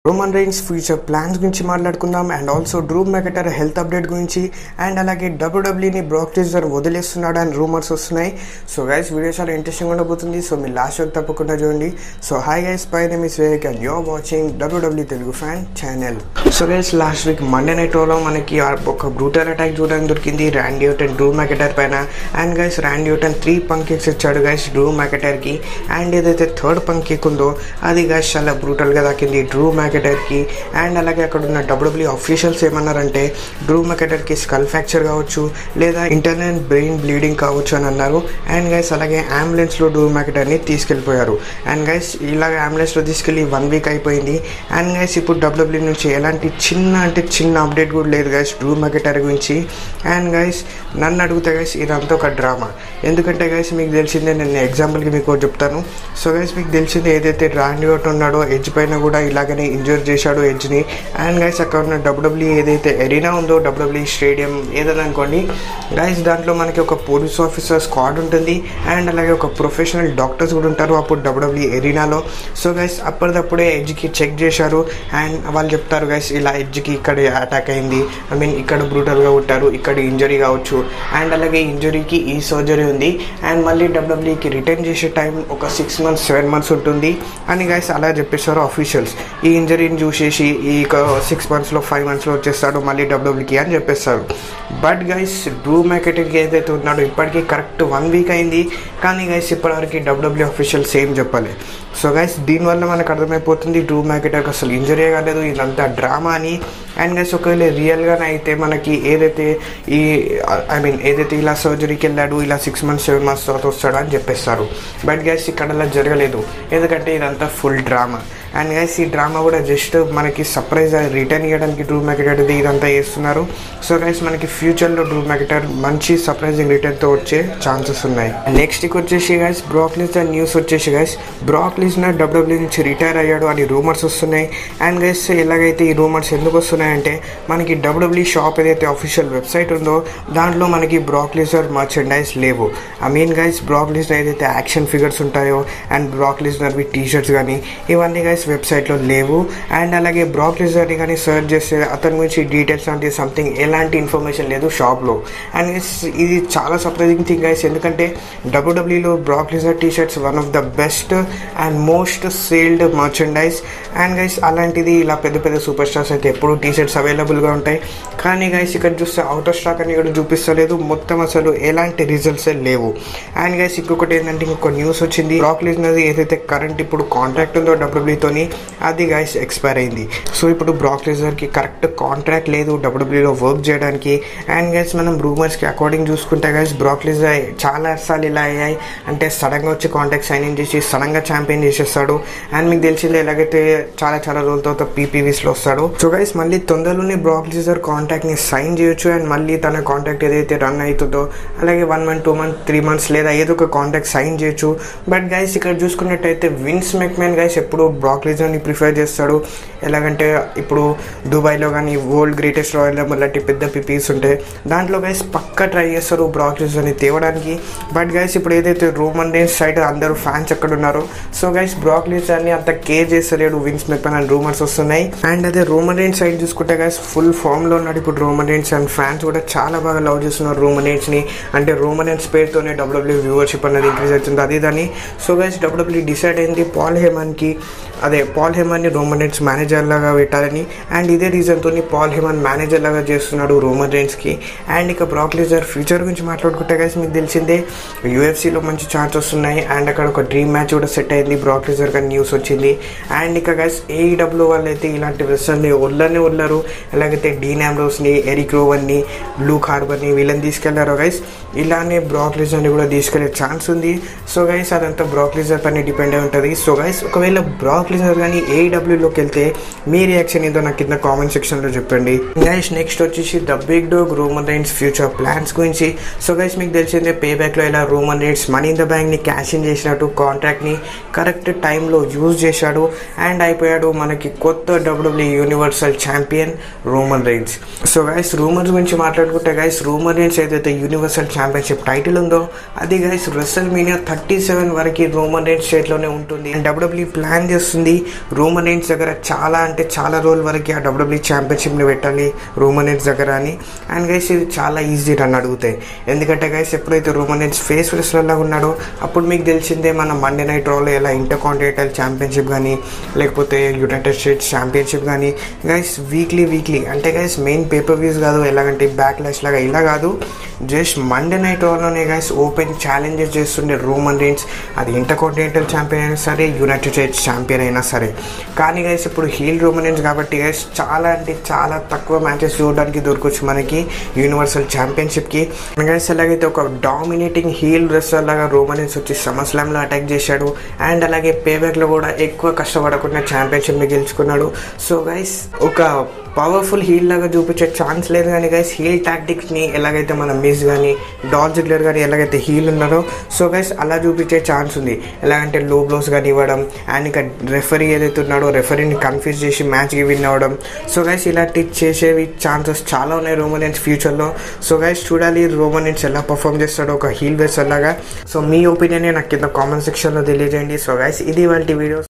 Roman Reigns future plans గురించి మాట్లాడుకుందాం and also Drew McIntyre health update గురించి and అలాగే డబ్ల్యూడబ్ల్యూని బ్రాక్ లెస్నర్ వదిలేస్తున్నాడు అని రూమర్స్ వస్తున్నాయి సో గైస్ వీడియో చాలా ఇంట్రెస్టింగ్ ఉండబోతుంది సో మీరు లాస్ట్ వరకు తప్పకుండా చూడండి so hi guys my name is Wake and you're watching WWE Telugu fan channel so guys last week Monday night లో మనకి ఆ ఒక బ్రూటల్ అటాక్ చూడడానికి దొరికింది ర్యాండీ యూటన్ డ్రూ మెకటర్ పైన and guys Randy Orton three పంకిక్స్ ఇచ్చాడు గైస్ డ్రూ మెకటర్కి and ఏదైతే థర్డ్ పంకిక్ ఉందో అది గైస్ చాలా బ్రూటల్గా దాకింది డ్రూ మ్యాకెటర్కి అండ్ అలాగే అక్కడ ఉన్న డబ్ల్యూబ్ల్యూ అఫీషియల్స్ ఏమన్నారంటే డ్రూ మ్యాకెటర్కి స్కల్ ఫ్రాక్చర్ కావచ్చు లేదా ఇంటర్నల్ బ్రెయిన్ బ్లీడింగ్ కావచ్చు అని అన్నారు అండ్ గైస్ అలాగే అంబులెన్స్లో డ్రూ మ్యాకెటర్ని తీసుకెళ్ళిపోయారు అండ్ గైస్ ఇలాగ అంబులెన్స్లో తీసుకెళ్ళి వన్ వీక్ అయిపోయింది అండ్ గైస్ ఇప్పుడు డబ్ల్యూబ్ల్యూ నుంచి ఎలాంటి చిన్న అంటే చిన్న అప్డేట్ కూడా లేదు గైస్ డ్రూ మ్యాకెటర్ గురించి అండ్ గైస్ నన్ను అడిగితే గైస్ ఇదంతా ఒక డ్రామా ఎందుకంటే గైస్ మీకు తెలిసిందే నేను ఎగ్జాంపుల్కి మీకు ఒకటి చెప్తాను సో గైస్ మీకు తెలిసిందే ఏదైతే రాండి ఒకటి ఉన్నాడో ఎడ్జ్ పైన కూడా ఇలాగనే ఇంజూర్ చేశాడు ఎడ్జ్ని అండ్ గైస్ అక్కడ ఉన్న డబ్ల్యూడబ్ల్యూ ఏదైతే ఎరీనా ఉందో డబ్ల్యూడబ్ల్యూ స్టేడియం ఏదైనా అనుకోండి గైస్ దాంట్లో మనకి ఒక పోలీస్ ఆఫీసర్ స్క్వాడ్ ఉంటుంది అండ్ అలాగే ఒక ప్రొఫెషనల్ డాక్టర్స్ కూడా ఉంటారు అప్పుడు డబ్ల్యూడబ్ల్యూ ఎరీనాలో సో గైస్ అప్పటిదప్పుడే ఎడ్జ్కి చెక్ చేశారు అండ్ వాళ్ళు చెప్తారు గైస్ ఇలా ఎడ్జ్కి ఇక్కడ అటాక్ అయింది ఐ మీన్ ఇక్కడ బ్రూటల్గా కొట్టారు ఇక్కడ ఇంజరీ కావచ్చు అండ్ అలాగే ఇంజరీకి ఈ సర్జరీ ఉంది అండ్ మళ్ళీ డబ్ల్యూడబ్ల్యూకి రిటర్న్ చేసే టైం ఒక సిక్స్ మంత్స్ సెవెన్ మంత్స్ ఉంటుంది అని గైస్ అలా చెప్పేశారు అఫీషియల్స్ ఈ ఇంజరీని చూసేసి ఈ సిక్స్ మంత్స్లో ఫైవ్ మంత్స్లో వచ్చేస్తాడు మళ్ళీ డబ్ల్యూడబ్ల్యూకి అని చెప్పేస్తారు బట్ గైస్ డ్రూ మ్యాకెటర్కి ఏదైతే ఉన్నాడో ఇప్పటికీ కరెక్ట్ వన్ వీక్ అయింది కానీ గైస్ ఇప్పటివరకు డబ్ల్యూడబ్ల్యూ అఫీషియల్స్ ఏం చెప్పాలి సో గైస్ దీనివల్ల మనకు అర్థమైపోతుంది డ్రూ మ్యాకెటర్కి అసలు ఇంజరీ కాలేదు ఇదంతా డ్రామా అని అండ్ గైస్ ఒకవేళ రియల్గానే అయితే మనకి ఏదైతే ఈ ఐ మీన్ ఏదైతే ఇలా సర్జరీకి వెళ్ళాడు ఇలా సిక్స్ మంత్స్ సెవెన్ మంత్స్ తర్వాత వస్తాడు అని చెప్పేస్తారు బట్ గైస్ ఇక్కడ అలా జరగలేదు ఎందుకంటే ఇదంతా ఫుల్ డ్రామా అండ్ గైస్ ఈ డ్రామా కూడా జస్ట్ మనకి సర్ప్రైజ్ రిటర్న్ ఇవ్వడానికి డ్రూ మ్యాకెటర్ ఇదంతా చేస్తున్నారు సో గైస్ మనకి ఫ్యూచర్లో డ్రూ మ్యాకెటర్ మంచి సర్ప్రైజింగ్ రిటర్న్తో వచ్చే ఛాన్సెస్ ఉన్నాయి నెక్స్ట్ వచ్చేసి గైస్ బ్రాక్ లిస్నర్ న్యూస్ వచ్చేసి గైస్ బ్రాక్ లిస్నర్ డబ్ల్యూబ్ల్యూ నుంచి రిటైర్ అయ్యాడు అని రూమర్స్ వస్తున్నాయి అండ్ గైస్ ఎలాగైతే ఈ రూమర్స్ ఎందుకు వస్తున్నాయంటే మనకి డబ్ల్యూబ్ల్యూ షాప్ ఏదైతే అఫీషియల్ వెబ్సైట్ ఉందో దాంట్లో మనకి బ్రాక్ లిజర్ మర్చెండైజ్ లేవు I mean guys Brock Lesnar ఏదైతే యాక్షన్ ఫిగర్స్ ఉంటాయో అండ్ బ్రాక్ లిజనర్వి టీ షర్ట్స్ కానీ ఇవన్నీ గైస్ వెబ్సైట్లో లేవు అండ్ అలాగే బ్రాక్ లిజర్ని కానీ సర్చ్ చేస్తే అతని గురించి డీటెయిల్స్ అంటే సంథింగ్ ఎలాంటి ఇన్ఫర్మేషన్ లేదు షాప్లో అండ్ గైస్ ఇది చాలా సర్ప్రైజింగ్ థింగ్ గైస్ ఎందుకంటే డబ్ల్యూడబ్ల్యూలో Brock Lesnar T shirts one of the best and most sold merchandise and guys అలాంటిది ఇలా పెద్ద పెద్ద సూపర్ స్టార్స్ అయితే ఎప్పుడు టీ షర్ట్స్ అవైలబుల్గా ఉంటాయి కానీ గైస్ ఇక్కడ చూస్తే అవుట్ ఆఫ్ స్టాక్ అని కూడా చూపిస్తలేదు మొత్తం అసలు ఎలాంటి రిజల్ట్స్ లేవు అండ్ గైస్ ఇంకొకటి ఏంటంటే ఇంకొక న్యూస్ వచ్చింది బ్రాక్ లిజనర్ ఏదైతే కరెంట్ ఇప్పుడు కాంట్రాక్ట్ ఉందో డబ్ల్యూడబ్ల్యూతోని అది గైస్ ఎక్స్పైర్ అయింది సో ఇప్పుడు బ్రాక్ లిజర్కి కరెక్ట్ కాంట్రాక్ట్ లేదు డబ్ల్యూడబ్ల్యూలో వర్క్ చేయడానికి అండ్ గైస్ మనం రూమర్స్కి అకార్డింగ్ చూసుకుంటే గైస్ బ్రాక్ లిజర్ చాలా సార్లు ఇలా అయ్యాయి అంటే సడన్గా వచ్చి కాంట్రాక్ట్ సైన్ ఇన్ చేసి సడన్గా ఛాంపియన్ చేసేస్తాడు అండ్ మీకు తెలిసిందే ఎలాగైతే చాలా చాలా రోజుల తర్వాత పీపీవీస్లో వస్తాడు సో గైస్ మళ్ళీ తొందరలోనే బ్రాక్ లిజర్ కాంట్రాక్ట్ని సైన్ చేయొచ్చు అండ్ మళ్ళీ తన కాంట్రాక్ట్ ఏదైతే రన్ అవుతుందో అలాగే one month two month three months లేదా ఏదో ఒక కాంట్రాక్ట్ సైన్ చేయొచ్చు బట్ గైస్ ఇక్కడ చూసుకున్నట్టయితే విన్స్ మెక్మెన్ గైస్ ఎప్పుడు బ్రాక్ లిజర్ని ప్రిఫర్ చేస్తాడు ఎలాగంటే ఇప్పుడు దుబాయ్లో కానీ వరల్డ్ గ్రేటెస్ట్ రాయల్ లాంటి పెద్ద పిపీస్ ఉంటాయి దాంట్లో గైస్ పక్క ట్రై చేస్తారు బ్రాక్ లిజర్ని తేవడానికి బట్ గైస్ ఇప్పుడు ఏదైతే రోమన్ రేన్స్ సైడ్ అందరూ ఫ్యాన్స్ ఎక్కడ ఉన్నారో సో గైస్ బ్రాక్ లిజర్ని అంత కేర్ చేస్తలేడు విన్స్ మెక్మెన్ అండ్ రూమర్స్ వస్తున్నాయి అండ్ అదే రోమన్ రేన్స్ సైడ్ చూసుకుంటే గైస్ ఫుల్ ఫామ్లో ఉన్నాడు ఇప్పుడు రోమన్ రేన్స్ అండ్ ఫ్యాన్స్ కూడా చాలా బాగా లవ్ చేస్తున్నారు రోమన్ రేన్స్ని అంటే రోమన్ రేన్స్ పేరుతోనే డబ్ల్యూడబ్ల్యూ వ్యూవర్షిప్ అనేది ఇంక్రీజ్ అవుతుంది అది దాన్ని సో గైస్ డబ్ల్యూడబ్ల్యూ డిసైడ్ అయింది పాల్ హేమన్కి అదే పాల్ హేమన్ని రోమన్ రేన్స్ మేనేజర్ లాగా పెట్టాలని అండ్ ఇదే రీజన్తో పాల్ హేమన్ మేనేజర్ లాగా చేస్తున్నాడు రోమన్ రేన్స్కి అండ్ ఇక బ్రాక్ లిజర్ ఫ్యూచర్ గురించి మాట్లాడుకుంటే గైస్ మీకు తెలిసిందే యూఎఫ్సీలో మంచి ఛాన్సెస్ ఉన్నాయి అండ్ అక్కడ ఒక డ్రీమ్ మ్యాచ్ కూడా సెట్ అయింది బ్రాక్ లిజర్ కానీ న్యూస్ వచ్చింది అండ్ ఇక గైస్ ఏఈడబ్ల్యూ వాళ్ళు అయితే ఇలాంటి వెస్టర్ని వదలనే వదలరు ఎలాగైతే డీన్ ఆమ్రోస్ని ఎరిక్ రోవన్ని లూక్ హార్బర్ని వీళ్ళని తీసుకెళ్లారో గైస్ ఇలానే బ్రాక్ లిజర్ని కూడా తీసుకెళ్లే ఛాన్స్ ఉంది సో గైస్ అదంతా బ్రాక్ లిజర్ పైన డిపెండ్ అయి ఉంటుంది సో గైస్ ఒకవేళ బ్రాక్ లిజర్ కానీ ఏఈడబ్ల్యూలోకి వెళ్తే మీ రియాక్షన్ ఏదో నాకు కింద కామెంట్ సెక్షన్లో చెప్పండి గైస్ నెక్స్ట్ వచ్చేసి the big dog Roman Reigns future plans గురించి సో గైస్ మీకు తెలిసిందే పే బ్యాక్లో ఇలా Roman Reigns money in the బ్యాంక్ని క్యాష్ ఇన్ చేసినట్టు కాంట్రాక్ట్ని కరెక్ట్ టైంలో యూజ్ చేశాడు అండ్ అయిపోయాడు మనకి కొత్త WWE universal champion Roman Reigns so guys rumours గురించి మాట్లాడుకుంటే గైస్ రూమన్ రైన్స్ ఏదైతే యూనివర్సల్ ఛాంపియన్షిప్ టైటిల్ ఉందో అది guys WrestleMania thirty seven వరకు రోమన్ రైన్స్ చేతిలోనే ఉంటుంది అండ్ డబ్ల్యూడబ్ల్యూ ప్లాన్ చేస్తుంది రోమన్ రైన్స్ దగ్గర చాలా అంటే చాలా రోజుల వరకు ఆ డబ్ల్యూడబ్ల్యూ ఛాంపియన్షిప్ని పెట్టాలి రోమన్ రైన్స్ దగ్గర అని అండ్ గైస్ ఇది చాలా ఈజీ రన్ అడుగుతాయి ఎందుకంటే గైస్ ఎప్పుడైతే రోమన్ రైన్స్ ఫేస్ రెస్లర్లా ఉన్నాడో అప్పుడు మీకు తెలిసిందే మన మండే నైట్ రోలో ఎలా ఇంటర్ కాంటినెంటల్ ఛాంపియన్షిప్ కానీ లేకపోతే యునైటెడ్ స్టేట్స్ ఛాంపియన్షిప్ కానీ గైస్ వీక్లీ వీక్లీ అంటే గైస్ మెయిన్ పేపర్ వ్యూస్ కాదు ఎలాగంటే బ్యాక్ లాష్ లాగా ఇలా కాదు జస్ట్ మండే నైట్ రోలోనే గైస్ ఓపెన్ ఛాలెంజెస్ చేస్తుండే రోమన్ రీన్స్ అది ఇంటర్ కాంటినెంటల్ ఛాంపియన్ అయినా సరే యునైటెడ్ స్టేట్స్ ఛాంపియన్ అయినా సరే కానీ గైస్ ఇప్పుడు హీల్ రోమన్ రీన్స్ కాబట్టి గైస్ చాలా అంటే చాలా తక్కువ మ్యాచెస్ చూడడానికి దొరకవచ్చు మనకి యూనివర్సల్ ఛాంపియన్షిప్కి గైస్ ఎలాగైతే ఒక డామినేటింగ్ హీల్ రెస్లర్ లాగా రోమన్ రీన్స్ వచ్చి సమర్ స్లామ్లో అటాక్ చేశాడు అండ్ అలాగే పేబ్యాక్లో కూడా ఎక్కువ కష్టపడకుండా ఛాంపియన్షిప్ని గెలుచుకున్నాడు సో గైస్ ఒక పవర్ఫుల్ హీల్ లాగా చూపించే ఛాన్స్ లేదు కానీ గైస్ హీల్ టాక్టిక్స్ని ఎలాగైతే మన మిస్ కానీ డాల్ జిగ్లర్ కానీ ఎలాగైతే హీల్ ఉన్నారో సో గైస్ అలా చూపించే ఛాన్స్ ఉంది ఎలాగంటే లో బ్లోస్ కానీ ఇవ్వడం అండ్ ఇంకా రెఫరీ ఏదైతే ఉన్నాడో రెఫరీని కన్ఫ్యూజ్ చేసి మ్యాచ్కి విన్ అవ్వడం సో గైస్ ఇలాంటి చేసేవి ఛాన్సెస్ చాలా ఉన్నాయి రోమనియన్స్ ఫ్యూచర్లో సో గైస్ చూడాలి రోమనియన్స్ ఎలా పర్ఫామ్ చేస్తాడో ఒక హీల్ వేస్ లాగా సో మీ ఒపీనియన్ నాకు కింద కామెంట్ సెక్షన్లో తెలియజేయండి సో గైస్ ఇది వాళ్ళ వీడియో